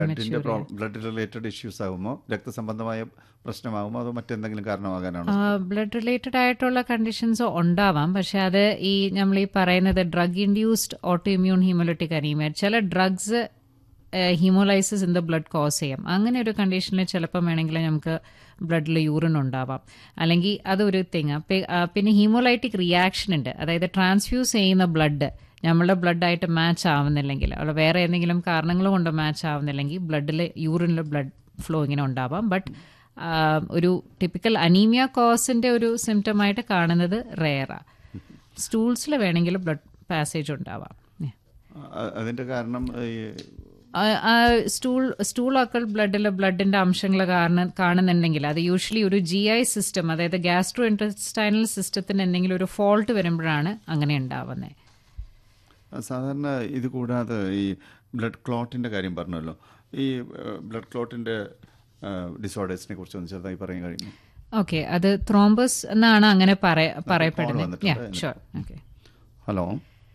ബ്ലഡിന്റെ blood related issues ആകുമോ രക്തസംബന്ധമായ പ്രശ്നമാകുമോ അതോ മറ്റെന്തെങ്കിലും കാരണമാകാനാണോ ബ്ലഡ് റിലേറ്റഡ് ആയിട്ടുള്ള കണ്ടീഷൻസ് ഉണ്ടാവാം പക്ഷെ അത് ഈ നമ്മൾ ഈ പറയുന്നത് drug induced auto immune haemolytic anaemia ചില drugs haemolysis in the blood cause ചെയ്യാം അങ്ങനെ ഒരു കണ്ടീഷനിൽ ചിലപ്പം വേണമെങ്കിൽ നമുക്ക് ബ്ലഡിൽ യൂറിൻ ഉണ്ടാവാം അല്ലെങ്കിൽ അതൊരു തിങ് പിന്നെ ഹീമോലൈറ്റിക് റിയാക്ഷൻ ഉണ്ട് അതായത് ട്രാൻസ്ഫ്യൂസ് ചെയ്യുന്ന ബ്ലഡ് നമ്മളുടെ ബ്ലഡായിട്ട് മാച്ച് ആവുന്നില്ലെങ്കിൽ അവിടെ വേറെ ഏതെങ്കിലും കാരണങ്ങൾ കൊണ്ട് മാച്ച് ആവുന്നില്ലെങ്കിൽ ബ്ലഡിൽ യൂറിനിൽ ബ്ലഡ് ഫ്ലോ ഇങ്ങനെ ഉണ്ടാവാം ബട്ട് ഒരു ടിപ്പിക്കൽ അനീമിയ കോസിന്റെ ഒരു സിംറ്റമായിട്ട് കാണുന്നത് റെയറാ സ്റ്റൂൾസിൽ വേണമെങ്കിൽ ബ്ലഡ് പാസേജ് ഉണ്ടാവാം അ- അതിന്റെ കാരണം ഈ സ്റ്റൂൾ സ്റ്റൂളൊക്കെ ബ്ലഡിൽ ബ്ലഡിന്റെ അംശങ്ങൾ കാരണം കാണുന്നുണ്ടെങ്കിൽ അത് യൂഷ്വലി ഒരു ജി ഐ സിസ്റ്റം അതായത് ഗ്യാസ്ട്രോ ഇൻറ്റസ്റ്റൈനൽ സിസ്റ്റത്തിന് എന്തെങ്കിലും ഒരു ഫോൾട്ട് വരുമ്പോഴാണ് അങ്ങനെ ഉണ്ടാവുന്നത് സാധാരണ ഇത് കൂടാതെ ഈ ബ്ലഡ് ക്ലോട്ടിന്റെ കാര്യം പറഞ്ഞല്ലോ ഈ ബ്ലഡ് ക്ലോട്ടിന്റെ ഡിസോർഡേഴ്സിനെ കുറിച്ച് ഒന്ന് ചെറുതായി പറയാൻ കഴിയുമോ ഓക്കെ അത് ത്രോംബസ് എന്നാണ് അങ്ങനെ പറയ- പറയപ്പെടുന്നത് വന്നിട്ടുണ്ട്. ഷുവർ ഓക്കെ ഹലോ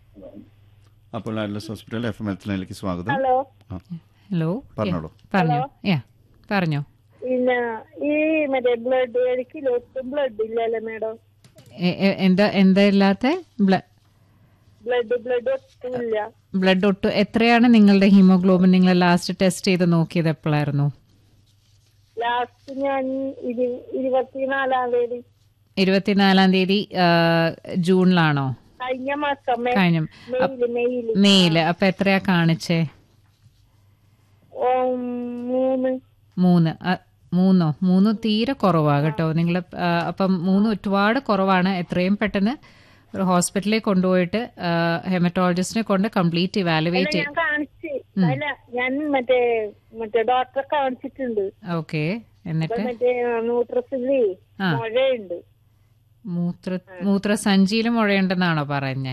അപ്പോൾ Adlux hospital F M health സ്വാഗതം ഹലോ ആ, ഹലോ പറഞ്ഞോളൂ പറഞ്ഞോ യാ പറഞ്ഞോ പിന്നെ ഈ മറ്റേ ബ്ലഡ് ഒരു കിലോ ബ്ലഡ് ഇല്ലല്ലേ മേഡം എ- എ- എന്താ എന്താ ഇല്ലാത്ത ബ്ലഡ് ബ്ലഡ് ബ്ലഡ് ഒട്ടുമില്ല ബ്ലഡ് ഒട്ടു എത്രയാണ് നിങ്ങളുടെ ഹീമോഗ്ലോബിൻ നിങ്ങൾ ലാസ്റ്റ് ടെസ്റ്റ് ചെയ്ത് നോക്കിയത് എപ്പോഴായിരുന്നു ലാസ്റ്റ് ഞാൻ ഇരു- ഇരുപത്തിനാലാം തീയതി ഇരുപത്തിനാലാം തീയതി ആ, ജൂണിലാണോ കഴിഞ്ഞ മാസം മെ- കഴിഞ്ഞ മെയില് മെയില് മെയില് അപ്പൊ എത്രയാ കാണിച്ചേ ഓ, മൂന്ന് മൂന്ന് ആ, മൂന്നോ മൂന്ന് തീരെ കുറവാ കേട്ടോ നിങ്ങൾ അപ്പം മൂന്ന് ഒരുപാട് കുറവാണ് എത്രയും പെട്ടെന്ന് ഒരു ഹോസ്പിറ്റലിൽ കൊണ്ടുപോയിട്ട് ഹെമറ്റോളജിസ്റ്റിനെ കൊണ്ട് കംപ്ലീറ്റ് ഇവാലുവേറ്റ് ഞാൻ കാണിച്ച് അല്ല ഞാൻ മറ്റേ മറ്റേ ഡോക്ടറെ കാണിച്ചിട്ടുണ്ട് ഓക്കെ എന്നിട്ട് മറ്റേ ന്യൂട്രസില് ആ. മുഴയുണ്ട് മൂത്ര മൂത്രസഞ്ചിയിലും മുഴയുണ്ടെന്നാണോ പറഞ്ഞേ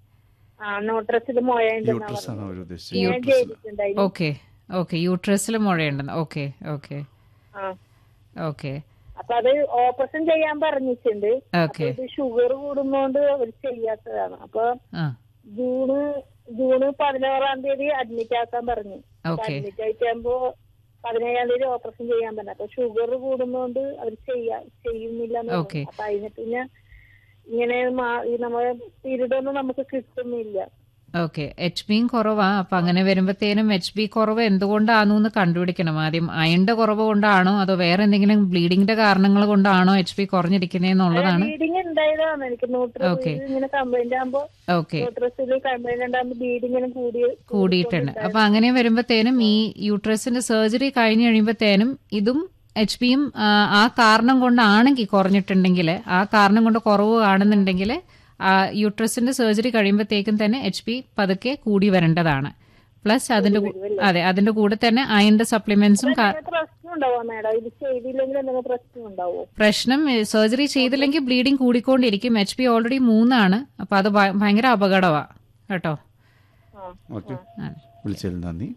ആ ന്യൂട്രസില് മുഴയുണ്ടെന്നാ യൂട്രസ് ആണ് പറഞ്ഞത് അവർ ഉദ്ദേശിച്ചത് ഞാൻ ചെയ്തിട്ടുണ്ടായിരുന്നു ഓക്കെ ഓക്കെ യൂട്രസിൽ മുഴയുണ്ടെന്ന് ഓക്കെ ഓക്കെ ആ ഓക്കെ അപ്പൊ അത് ഓപ്പറേഷൻ ചെയ്യാൻ പറഞ്ഞിട്ടുണ്ട് ഓക്കെ ഇത് ഷുഗർ കൂടുന്നോണ്ട് അവർ ചെയ്യാത്തതാണ് അപ്പൊ ആ ജൂണ് ജൂണ് പതിനാറാം തീയതി അഡ്മിറ്റ് ആക്കാൻ പറഞ്ഞു ഓക്കെ അഡ്മിറ്റ് ആയിട്ടാകുമ്പോ പതിനേഴാം തീയതി ഓപ്പറേഷൻ ചെയ്യാൻ പറഞ്ഞു അപ്പൊ ഷുഗർ കൂടുന്നോണ്ട് അവർ ചെയ്യാ ചെയ്യുന്നില്ല എന്ന് Okay. പറഞ്ഞു. അപ്പൊ അതിന് പിന്നെ ഇങ്ങനെ മാ- ഈ നമ്മളെ പീരീഡ് ഒന്നും നമുക്ക് കിട്ടുന്നില്ല ഓക്കെ എച്ച് ബിയും കുറവാ അപ്പൊ അങ്ങനെ വരുമ്പത്തേനും എച്ച് ബി കുറവ് എന്തുകൊണ്ടാണോ എന്ന് കണ്ടുപിടിക്കണം ആദ്യം അയണിന്റെ കുറവ് കൊണ്ടാണോ അതോ വേറെ എന്തെങ്കിലും ബ്ലീഡിങ്ങിന്റെ കാരണങ്ങൾ കൊണ്ടാണോ എച്ച് ബി കുറഞ്ഞിരിക്കുന്നതെന്നുള്ളതാണ് ബ്ലീഡിങ് ഉണ്ടായതാണ് എനിക്ക് ന്യൂട്രസ് ഇങ്ങനെ കംപ്ലൈന്റ് ആകുമ്പോ ഓക്കെ ന്യൂട്രസിൽ കംപ്ലൈന്റ് ഉണ്ടാകുമ്പോ ബ്ലീഡിങ്ങിനും കൂടി കൂടിയിട്ടുണ്ട് അപ്പൊ അങ്ങനെ വരുമ്പത്തേനും ഈ യൂട്രസിന്റെ സർജറി കഴിഞ്ഞ് കഴിയുമ്പത്തേനും ഇതും എച്ച് പിയും ആ കാരണം കൊണ്ടാണെങ്കിൽ കുറഞ്ഞിട്ടുണ്ടെങ്കിൽ ആ കാരണം കൊണ്ട് കുറവ് കാണുന്നുണ്ടെങ്കിൽ ആ യൂട്രസിന്റെ സർജറി കഴിയുമ്പോഴത്തേക്കും തന്നെ എച്ച് പി പതുക്കെ കൂടി വരേണ്ടതാണ് പ്ലസ് അതിന്റെ കൂ- അതെ അതിന്റെ കൂടെ തന്നെ അയണിന്റെ സപ്ലിമെന്റ്സും പ്രശ്നം ഉണ്ടാവോ മാഡം ഇത് ചെയ്തില്ലെങ്കിൽ എന്തെങ്കിലും പ്രശ്നം ഉണ്ടാവോ പ്രശ്നം സർജറി ചെയ്തില്ലെങ്കിൽ ബ്ലീഡിങ് കൂടിക്കൊണ്ടിരിക്കും എച്ച് പി ഓൾറെഡി മൂന്നാണ് അപ്പൊ അത് ഭ- ഭയങ്കര അപകടമാ കേട്ടോ ആ ഓക്കെ വിളിച്ചതിൽ നന്ദി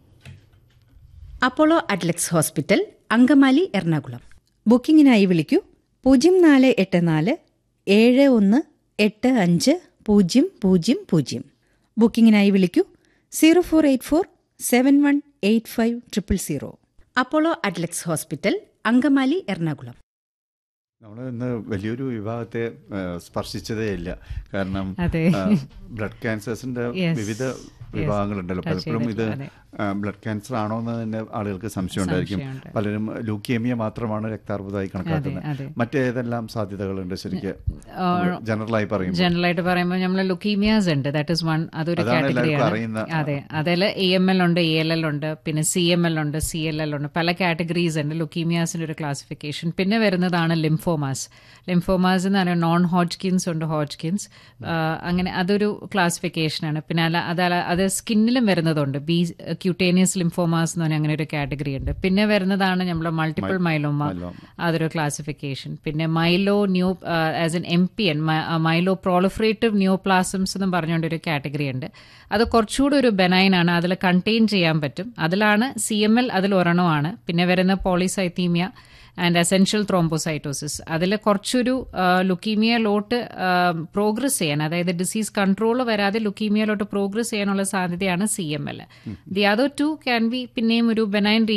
Apollo Adlux hospital Angamaly Ernakulam ബുക്കിംഗിനായി വിളിക്കൂ പൂജ്യം നാല് എട്ട് നാല് ഏഴ് ഒന്ന് എട്ട് അഞ്ച് പൂജ്യം പൂജ്യം പൂജ്യം ബുക്കിംഗിനായി വിളിക്കൂ zero four eight four seven one eight five triple zero Apollo Adlux hospital Angamaly Ernakulam നമ്മൾ ഇന്ന് വലിയൊരു വിഭാഗത്തെ ആ, സ്പർശിച്ചതേ ഇല്ല കാരണം അതെ. ബ്ലഡ് ക്യാൻസേഴ്സിന്റെ Yes. വിവിധ വിഭാഗങ്ങളുണ്ടല്ലോ touch പലപ്പോഴും ഇത് ചെയ്തിട്ടുണ്ട്, ബ്ലഡ് ക്യാൻസർ ആണോ എന്ന് തന്നെ ആളുകൾക്ക് സംശയം ഉണ്ടായിരിക്കും സംശയമുണ്ട്. പലരും ലൂക്കേമിയ മാത്രമാണ് രക്താർബുദമായി കണക്കാക്കുന്നത് അതെ. മറ്റേതെല്ലാം സാധ്യതകളുണ്ട് ശരിക്ക് ജനറലായി പറയുമ്പോൾ ജനറൽ ആയിട്ട് പറയുമ്പോൾ നമ്മൾ ലുക്കീമിയാസ് ഉണ്ട് ദാറ്റ് ഇസ് വൺ അതൊരു അതാണ് എല്ലാവർക്കും കാറ്റഗറിയാണ് അറിയുന്ന അതെ അതിൽ എ എം എൽ ഉണ്ട് എ എൽ എൽ ഉണ്ട് പിന്നെ സി എം എൽ ഉണ്ട് സി എൽ എൽ ഉണ്ട് പല കാറ്റഗറീസ് ഉണ്ട് ലുക്കീമിയാസിന്റെ ഒരു ക്ലാസിഫിക്കേഷൻ പിന്നെ വരുന്നതാണ് ലിംഫോമാസ് ലിംഫോമാസ് എന്ന് പറയുന്നത് നോൺ ഹോജ്കിൻസ് ഉണ്ട് ഹോജ്കിൻസ് അങ്ങനെ അതൊരു ക്ലാസിഫിക്കേഷനാണ് പിന്നെ അല്ല അതല്ല അത് സ്കിന്നിലും വരുന്നതുണ്ട് ബി ക്യൂട്ടേനിയസ് ലിംഫോമാസ് എന്ന് പറഞ്ഞാൽ അങ്ങനെ ഒരു കാറ്റഗറി ഉണ്ട് പിന്നെ വരുന്നതാണ് നമ്മൾ മൾട്ടിപ്പിൾ മൈലോമ അതൊരു ക്ലാസിഫിക്കേഷൻ പിന്നെ myelo new as N M P N myelo proliferative neoplasms എന്ന് പറഞ്ഞുകൊണ്ട് ഒരു കാറ്റഗറി ഉണ്ട് അത് കുറച്ചുകൂടി ഒരു ബെനൈൻ ആണ് അതിൽ കണ്ടെയ്ൻ ചെയ്യാൻ പറ്റും അതിലാണ് സി എം എൽ അതിൽ ഒരെണ്ണമാണ് പിന്നെ വരുന്ന പോളിസൈത്തീമിയ ആൻഡ് എസെൻഷ്യൽ ത്രോംബോസൈറ്റോസിസ് അതിൽ കുറച്ചൊരു ലുക്കീമിയയിലോട്ട് പ്രോഗ്രസ് ചെയ്യാൻ അതായത് ഡിസീസ് കൺട്രോൾ വരാതെ ലുക്കീമിയയിലോട്ട് പ്രോഗ്രസ് ചെയ്യാനുള്ള സാധ്യതയാണ് C M L the other two can be പിന്നെയും ഒരു ബെനൈൻ